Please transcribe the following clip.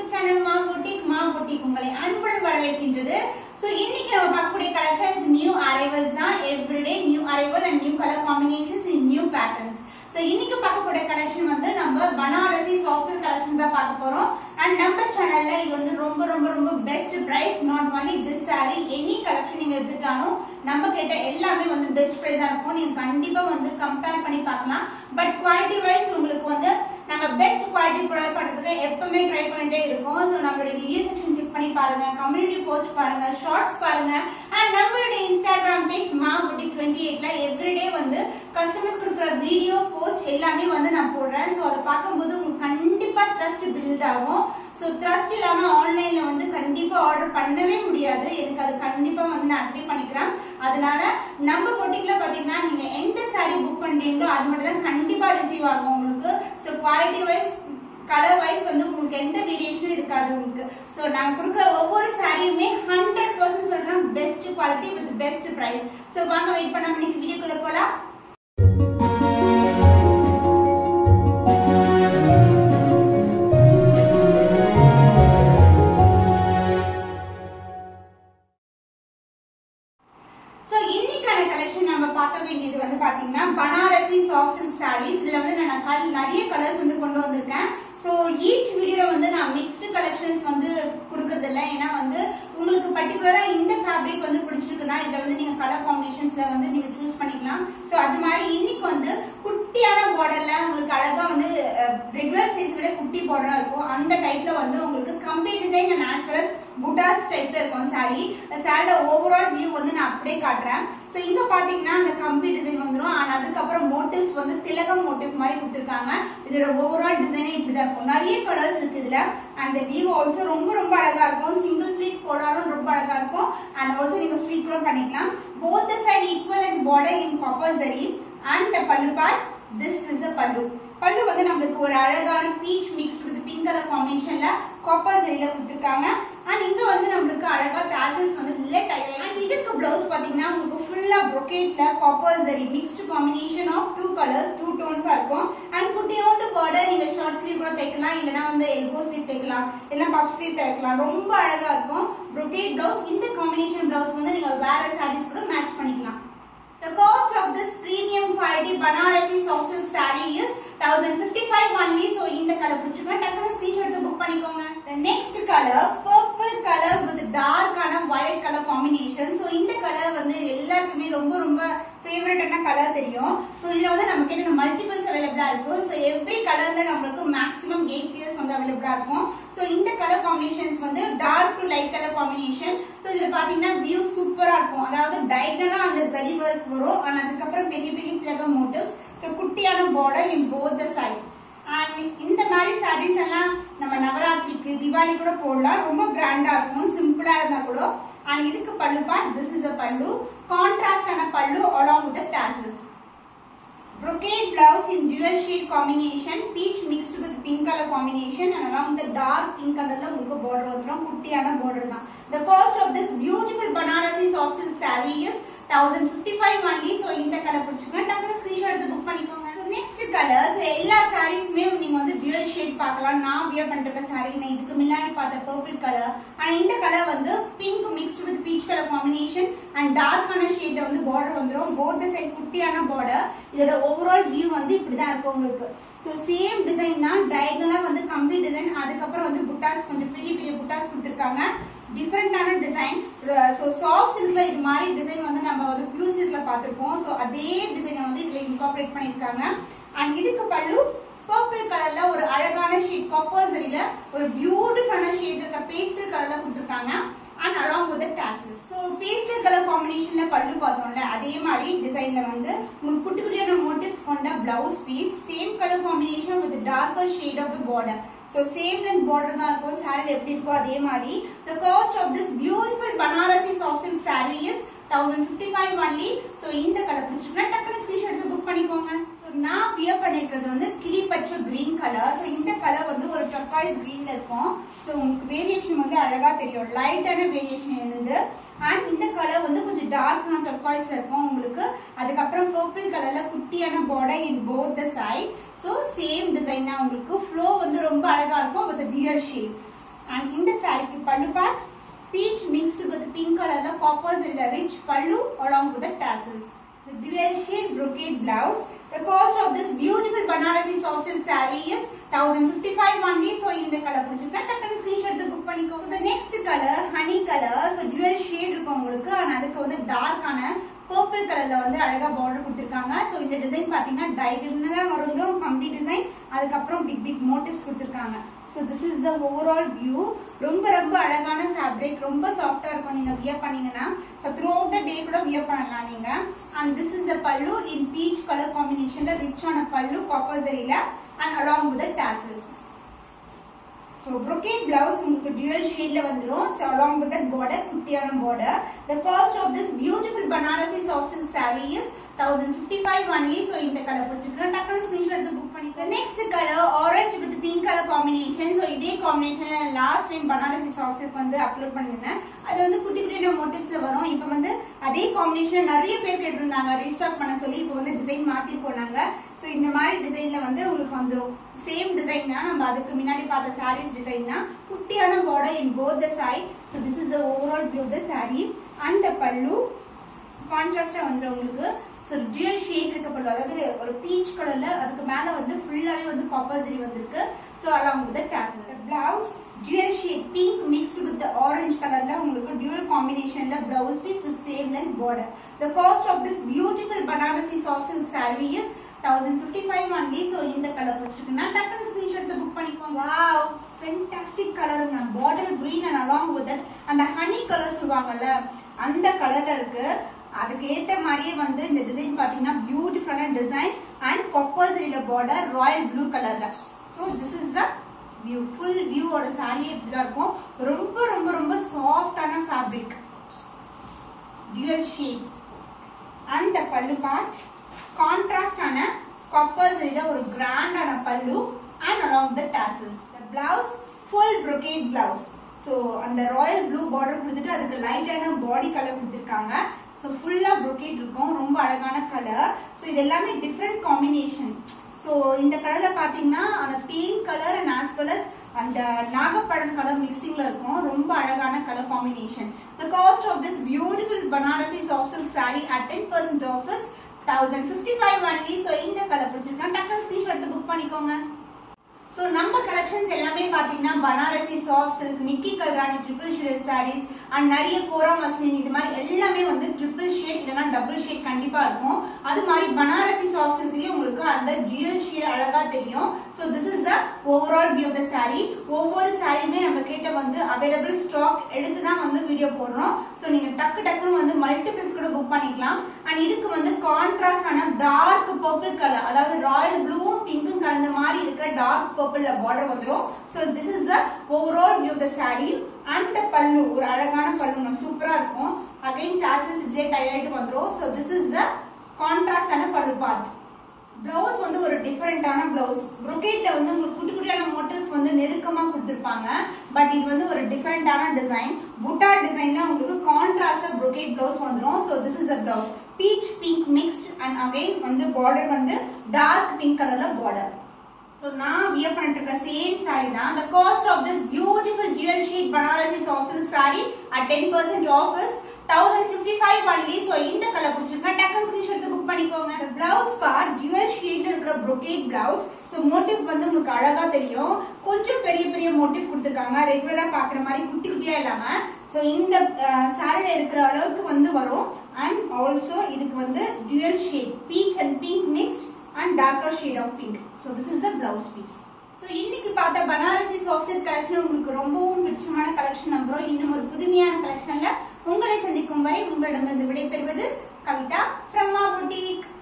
Channel மா boutique மா boutique உங்களை அன்புடன் வரவேற்கின்றது ஸோ இன்னைக்கு நம்ம பார்க்கக்கூடிய கலெக்ஷன்ஸ் நியூ அரைவல்ஸ் தான் everyday new arrival and new colour combinations in new patterns so இன்னைக்கு பார்க்கக்கூடிய கலெக்ஷன் வந்து நம்ம பனாரசி சாஃப்ட் சில்க் கலெக்ஷன் தான் பார்க்க போறோம் அண்ட் நம்ம சேனல்ல இது வந்து ரொம்ப ரொம்ப ரொம்ப best price not only this saree any collection நீங்க எடுத்துட்டாலும் நம்ம கிட்ட எல்லாமே வந்து பெஸ்ட் பிரைஸா இருக்கும் நீங்க கண்டிப்பா வந்து கம்பேர் பண்ணி பார்க்கலாம் பட் குவாலிட்டி வைஸ் உங்களுக்கு வந்து நாங்க பெஸ்ட் குவாலிட்டி ப்ரொவைட் பண்றதுக்கு எப்பவுமே ட்ரை பண்ணிட்டே இருக்கோம் ஸோ நம்மளுடைய ரிவ்யூ செக்ஷன் செக் பண்ணி பாருங்க கம்யூனிட்டி போஸ்ட் பாருங்க ஷார்ட்ஸ் பாருங்க அண்ட் நம்மளுடைய இன்ஸ்டாகிராம் பேஜ் மா புட்டி டுவெண்ட்டி எயிட்ல எவ்ரிடே வந்து கஸ்டமர்ஸ் கொடுக்குற வீடியோ போஸ்ட் எல்லாமே வந்து நான் போடுறேன் ஸோ அதை பார்க்கும்போது உங்களுக்கு கண்டிப்பா ட்ரஸ்ட் பில்ட் ஆகும் ஸோ ட்ரஸ்ட் இல்லாம ஆன்லைன்ல வந்து கண்டிப்பா ஆர்டர் பண்ணவே முடியாது எனக்கு அது கண்டிப்பா வந்து நான் அக்ரி பண்ணிக்கிறேன் அதனால நம்ம பொட்டிக்ல பாத்தீங்கன்னா நீங்க எந்த saree புக் பண்றீங்களோ அது மட்டும் தான் கண்டிப்பா ரிசீவ் ஆகும் உங்களுக்கு so quality wise colour wise வந்து உங்களுக்கு எந்த வேரியேஷனும் இருக்காது உங்களுக்கு ஸோ நாங்கள் கொடுக்குற ஒவ்வொரு சாரியுமே ஹண்ட்ரட் பர்சன்ட் சொல்கிறோம் best quality with best price so வாங்க வெயிட் பண்ணாம இன்னைக்கு வீடியோக்குள்ள போகலாம் ஸோ இன்னைக்கான கலெக்ஷன் நம்ம பார்க்க வேண்டியது வந்து பார்த்தீங்கன்னா பனாரசி சாஃப்ட் சில்க் சாரீஸ் இதில் வந்து நான் கல் நிறைய கலர்ஸ் வந்து கொண்டு வந்திருக்கேன் ஸோ ஈச் வீடியோவில் வந்து நான் மிக்ஸ்டு கலெக்ஷன்ஸ் வந்து கொடுக்கறது இல்லை ஏன்னா வந்து உங்களுக்கு பர்டிகுலராக இந்த ஃபேப்ரிக் வந்து பிடிச்சிருக்குன்னா இதில் வந்து நீங்கள் கலர் காம்பினேஷன்ஸில் வந்து நீங்கள் சூஸ் பண்ணிக்கலாம் ஸோ அது மாதிரி இன்னைக்கு வந்து குட்டியான பார்டரில் உங்களுக்கு அழகாக வந்து ரெகுலர் சைஸ் விட குட்டி பார்டராக இருக்கும் அந்த டைப்பில் வந்து உங்களுக்கு கம்பி design and as well as buttas டைப்ல இருக்கும் சாரி சாரியோட ஓவரால் வியூ வந்து நான் அப்படியே காட்டுறேன் ஸோ இங்க பாத்தீங்கன்னா அந்த கம்பி டிசைன் வந்துடும் அண்ட் அதுக்கப்புறம் மோட்டிவ்ஸ் வந்து திலகம் மோட்டிவ் மாதிரி கொடுத்துருக்காங்க இதோட ஓவரால் டிசைனே இப்படிதான் இருக்கும் நிறைய கலர்ஸ் இருக்கு இதுல அண்ட் வியூ ஆல்சோ ரொம்ப ரொம்ப அழகா இருக்கும் சிங்கிள் ஃபிளீட் போடாலும் ரொம்ப அழகா இருக்கும் அண்ட் ஆல்சோ நீங்க ஃபிளீட் கூட பண்ணிக்கலாம் both the side equal and border in copper zari and pallu part this is a pallu pallu வந்து நம்மளுக்கு ஒரு அழகான peach mix with pink colour காம்பினேஷன்ல காப்பர் சரியில கொடுத்துருக்காங்க அண்ட் இங்க வந்து நம்மளுக்கு அழகா டாசல்ஸ் வந்து லேட் ஆயிடும் அண்ட் இதுக்கு பிளவுஸ் பாத்தீங்கன்னா உங்களுக்கு ஃபுல்லா brocade-ல copper zari mixed combination of two colours two டோன்ஸா இருக்கும் அண்ட் குட்டியோண்டு பார்டர் நீங்க ஷார்ட் ஸ்லீவ் கூட தைக்கலாம் இல்லனா வந்து எல்போ ஸ்லீவ் தைக்கலாம் இல்ல பஃப் ஸ்லீவ் தைக்கலாம் ரொம்ப அழகா இருக்கும் brocade பிளவுஸ் இந்த காம்பினேஷன் பிளவுஸ் வந்து நீங்க வேற சாரீஸ் கூட மேட்ச் பண்ணிக்கலாம் The cost of this premium quality Banarasi soft silk saree is 1055 only. So இந்த கலர் பிடிச்சிருக்கா டக்குனு ஸ்கிரீன்ஷாட் எடுத்து புக் பண்ணிக்கோங்க. The next color purple color with dark ஆன violet color combination. So இந்த கலர் வந்து எல்லாருக்குமே ரொம்ப ரொம்ப ஃபேவரட்டான கலர் தெரியும் ஸோ இதில் வந்து நம்ம கிட்ட மல்டிபிள்ஸ் அவைலபிளாக இருக்கும் ஸோ எவ்ரி கலரில் நம்மளுக்கு மேக்ஸிமம் எயிட் பியர்ஸ் வந்து அவைலபிளாக இருக்கும் ஸோ இந்த கலர் காம்பினேஷன்ஸ் வந்து dark to light colour combination so இதில் பார்த்தீங்கன்னா வியூ சூப்பராக இருக்கும் அதாவது டைகனாக அந்த ஜரி ஒர்க் வரும் அண்ட் அதுக்கப்புறம் பெரிய பெரிய பிளக மோட்டிவ்ஸ் ஸோ குட்டியான border in both the side and இந்த மாதிரி சாரீஸ் எல்லாம் நம்ம நவராத்திரிக்கு தீபாவளி கூட போடலாம் ரொம்ப கிராண்டாக இருக்கும் சிம்பிளாக இருந்தால் கூட அண்ட் இதுக்கு பல்லு பார்ட் திஸ் இஸ் அ பல்லு கான்ட்ராஸ்ட் ஆன பல்லு along with the tassels brocade blouse in dual shade combination peach mixed with pink color combination and along the dark pink colorல உங்களுக்கு border வந்துரும் குட்டியான border தான் the cost of this beautiful banarasi soft silk saree is 1055 only so இந்த colour பிடிச்சிருக்கேன் டக்குனு screenshot எடுத்து book பண்ணிக்கோங்க so next colour so எல்லா சாரீஸ்மே நீங்க வந்து டியூல் ஷேட் பார்க்கலாம் நான் வியர் பண்ற சாரி நான் இதுக்கு முன்னாடி பார்த்த பர்பிள் கலர் அண்ட் இந்த கலர் வந்து pink mixed with peach colour combination and டார்க்கான ஷேட்ல வந்து பார்டர் வந்துடும் போத் சைட் குட்டியான பார்டர் இதோட ஓவரால் வியூ வந்து இப்படிதான் இருக்கும் உங்களுக்கு ஸோ சேம் டிசைன் தான் டயகனலாக வந்து கம்பி டிசைன் அதுக்கப்புறம் வந்து புட்டாஸ் கொஞ்சம் பெரிய பெரிய புட்டாஸ் கொடுத்துருக்காங்க டிஃப்ரெண்டான டிசைன் ஸோ சாஃப்ட் சில்க்ல இது மாதிரி டிசைன் வந்து நம்ம வந்து பியூர் சில்க்ல பார்த்துருப்போம் ஸோ அதே டிசைனை வந்து இதில் இன்கார்பரேட் பண்ணியிருக்காங்க அண்ட் இதுக்கு பல்லு பர்பிள் கலர்ல ஒரு அழகான ஷேட் காப்பர் சரியில ஒரு பியூட்டிஃபுல்லான ஷேட் இருக்க பேஸ்டல் கலர்ல கொடுத்துருக்காங்க and along with tassels so pastel colour காம்பினேஷன்ல பல்லு பார்த்தோம்ல அதே மாதிரி டிசைன்ல வந்து உங்களுக்கு குட்டி குட்டியான மோட்டிவ்ஸ் கொண்ட blouse piece same colour combination with darker shade of the border so same length border தான் இருக்கும் சாரீ எப்படி இருக்கோ அதே மாதிரி the cost of this beautiful Banarasi soft silk saree is thousand fifty five only so இந்த கலர் பிடிச்சிருக்குன்னா டக்குனு screenshot எடுத்து புக் பண்ணிக்கோங்க ஸோ நான் வியர் பண்ணியிருக்கிறது வந்து கிளி பச்சை கிரீன் கலர் ஸோ இந்த கலர் வந்து ஒரு டர்காய்ஸ் கிரீன்ல இருக்கும் ஸோ உங்களுக்கு வேரியேஷன் வந்து அழகா தெரியும் லைட்டான வேரியேஷன் இருந்து அண்ட் இந்த கலர் வந்து கொஞ்சம் டார்க்கான டர்காய்ஸ்ல இருக்கும் உங்களுக்கு அதுக்கப்புறம் பர்பிள் கலர்ல குட்டியான border in both the side so same design தான் உங்களுக்கு ஃப்ளோ வந்து ரொம்ப அழகா இருக்கும் வித் டியர் ஷேப் அண்ட் இந்த சாரிக்கு pallu part peach mixed with pink கலர்ல காப்பர்ஸ் இல்ல ரிச் பல்லு along with the tassels the dual shade brocade blouse the cost of this beautiful banarasi soft silk saree is 1055 only so இந்த colour பிடிச்சிருக்கா டக்குனு screenshot எடுத்து புக் பண்ணிக்கோங்க the next color honey color so dual shade இருக்கும் உங்களுக்கு ஆனா அதுக்கு வந்து டார்க்கான பர்பிள் கலர்ல வந்து அழகா பார்டர் கொடுத்திருக்காங்க சோ இந்த டிசைன் பாத்தீங்கன்னா டைகர்னு தான் வரும் கம்ப்ளீட் டிசைன் அதுக்கப்புறம் பிக் பிக் மோட்டிவ்ஸ் கொடுத்திருக்காங்க so this is the overall view ரொம்ப ரொம்ப அழகான ஃபேப்ரிக் ரொம்ப சாஃப்டாக இருக்கும் நீங்கள் வியர் பண்ணீங்கன்னா so throughout the day கூட வியர் பண்ணலாம் நீங்கள் அண்ட் திஸ் இஸ் த பல்லு இன் பீச் கலர் காம்பினேஷனில் ரிச்சான பல்லு காப்பர் சரியில் and along with tassels so brocade blouse உங்களுக்கு dual ஷேட்ல வந்துரும் so along with that border குட்டியான border the cost of this beautiful banarasi soft silk saree is 1055 only so இந்த colour பிடிச்சிருக்கு டக்குனு ஸ்கிரீன்ஷாட் எடுத்து புக் பண்ணிக்கோ next colour orange with pink colour combination so இதே காம்பினேஷன்ல last time Banarasi soft silk வந்து upload பண்ணியிருந்தேன் அது வந்து குட்டி குட்டியான மோட்டிவ்ஸ்ல வரும் இப்போ வந்து அதே காம்பினேஷன் நிறைய பேர் கேட்டிருந்தாங்க ரீஸ்டாக் பண்ண சொல்லி இப்போ வந்து டிசைன் மாத்தி போனாங்க ஸோ இந்த மாதிரி டிசைன்ல வந்து உங்களுக்கு வந்துடும் சேம் டிசைன் தான் நம்ம அதுக்கு முன்னாடி பார்த்த சாரீஸ் டிசைன் தான் குட்டியான border in both the side so this is the overall view the saree and pallu கான்ட்ராஸ்டாக வந்து உங்களுக்கு ஸோ டியூல் ஷேட் இருக்க பல்லு அதாவது ஒரு பீச் கலர்ல அதுக்கு மேல வந்து ஃபுல்லாவே வந்து காப்பர் ஜரி வந்திருக்கு so along with tassel blouse dual shade pink mixed with orange கலர்ல உங்களுக்கு டியூல் காம்பினேஷன்ல blouse piece with same length border the cost of this beautiful Banarasi soft silk saree is thousand fifty five only so இந்த colour பிடிச்சிருக்குன்னா டக்குனு screenshot எடுத்து book பண்ணிக்கோங்க wow fantastic கலருங்க bottle green and along with அந்த honey colour சொல்லுவாங்கல்ல அந்த கலர்ல இருக்கு அதுக்கு ஏத்த மாதிரியே வந்து இந்த டிசைன் பாத்தீங்கன்னா பியூட்டிஃபுல்லான டிசைன் அண்ட் கொப்பர்ஸரியில பார்டர் ராயல் ப்ளூ கலர்ல so this is the view full வியூவோட சாரியே இப்படிதான் இருக்கும் ரொம்ப ரொம்ப ரொம்ப சாஃப்டான fabric dual shade and pallu part கான்ட்ராஸ்டான காப்பர்ஸரியில ஒரு கிராண்டான pallu and along the tassels the blouse full brocade blouse so அந்த ராயல் ப்ளூ பார்டர் கொடுத்துட்டு அதுக்கு லைட்டான பாடி கலர் கொடுத்துருக்காங்க ஸோ ஃபுல்லாக brocade இருக்கும் ரொம்ப அழகான கலர் ஸோ இது எல்லாமே டிஃப்ரெண்ட் காம்பினேஷன் ஸோ இந்த கலரில் பார்த்தீங்கன்னா அந்த தேன் colour and as well as அந்த நாகப்பழம் கலர் மிக்சிங்ல இருக்கும் ரொம்ப அழகான colour combination the cost of this beautiful Banarasi soft silk saree at ten percent offers thousand fifty five only so இந்த கலர் பிடிச்சிருக்கா டக்குனு ஸ்க்ரீன்ஷாட் எடுத்து புக் பண்ணிக்கோங்க ஸோ நம்ம கலெக்ஷன்ஸ் எல்லாமே பார்த்தீங்கன்னா Banarasi soft silk Nikki Galrani triple shade sarees and நிறைய கோரா மஸ்லின் இது மாதிரி எல்லாமே வந்து ட்ரிபிள் ஷேட் இல்லைன்னா டபுள் ஷேட் கண்டிப்பாக இருக்கும் அது மாதிரி பனாரசி சாஃப்ட் சில்க்லேயும் உங்களுக்கு அந்த டியூல் ஷேட் அழகாக தெரியும் so this is the overall view of the saree ஒவ்வொரு சாரியுமே நம்ம கேட்ட வந்து அவைலபிள் ஸ்டாக் எடுத்து தான் வந்து வீடியோ போடுறோம் ஸோ நீங்கள் டக்கு டக்குன்னு வந்து மல்டிபிள்ஸ் கூட புக் பண்ணிக்கலாம் அண்ட் இதுக்கு வந்து கான்ட்ராஸ்டான டார்க் பர்பிள் கலர் அதாவது ராயல் ப்ளூவும் பிங்க்கும் கலந்த மாதிரி இருக்கிற டார்க் பர்பிள்ல பார்டர் வந்துடும் so this is the overall view the saree and pallu ஒரு அழகான பல்லுங்க சூப்பரா இருக்கும் அகைன் டாசல்ஸ் இப்படியே டை ஆயிட்டு வந்துடும் ஸோ திஸ் இஸ் த கான்ட்ராஸ்டான பல்லு பார்ட் பிளவுஸ் வந்து ஒரு டிஃபரெண்டான பிளவுஸ் brocade வந்து உங்களுக்கு குட்டி குட்டியான மோட்டிவ்ஸ் வந்து நெருக்கமா கொடுத்துருப்பாங்க பட் இது வந்து ஒரு டிஃபரெண்டான டிசைன் புட்டா டிசைன்ல உங்களுக்கு கான்ட்ராஸ்டா brocade பிளவுஸ் வந்துடும் so this is a blouse peach pink mixed and again வந்து பார்டர் வந்து டார்க் பிங்க் கலர்ல பார்டர் ஸோ நான் வியர் பண்ணிட்டு இருக்க சேம் saree தான் the cost of this beautiful jewel sheet Banarasi soft silk saree at 10% off is 1055 only so இந்த colour பிடிச்சிருக்கா டக்குனு ஸ்கிரீன்ஷாட் எடுத்து புக் பண்ணிக்கோங்க இந்த பிளவுஸ் பார்ட் ஜுவல் ஷேட்ல இருக்கிற brocade பிளவுஸ் ஸோ மோட்டிவ் வந்து உங்களுக்கு அழகா தெரியும் கொஞ்சம் பெரிய பெரிய மோட்டிவ் கொடுத்துருக்காங்க ரெகுலரா பாக்குற மாதிரி குட்டி குட்டியா இல்லாம ஸோ இந்த சாரில இருக்கிற அளவுக்கு வந்து வரும் அண்ட் ஆல்சோ இதுக்கு வந்து dual shade peach and pink mixed and darker shade of pink so this is the blouse piece so இன்னைக்கு பார்த்த பனாரசி சாஃப்ட் சில்க் கலெக்ஷன் உங்களுக்கு ரொம்பவும் பிடிச்சமான கலெக்ஷன் நம்புறோம் இன்னும் ஒரு புதுமையான கலெக்ஷன்ல உங்களை சந்திக்கும் வரை உங்களிடமிருந்து விடைபெறுவது கவிதா ஃப்ரம் மா புட்டிக்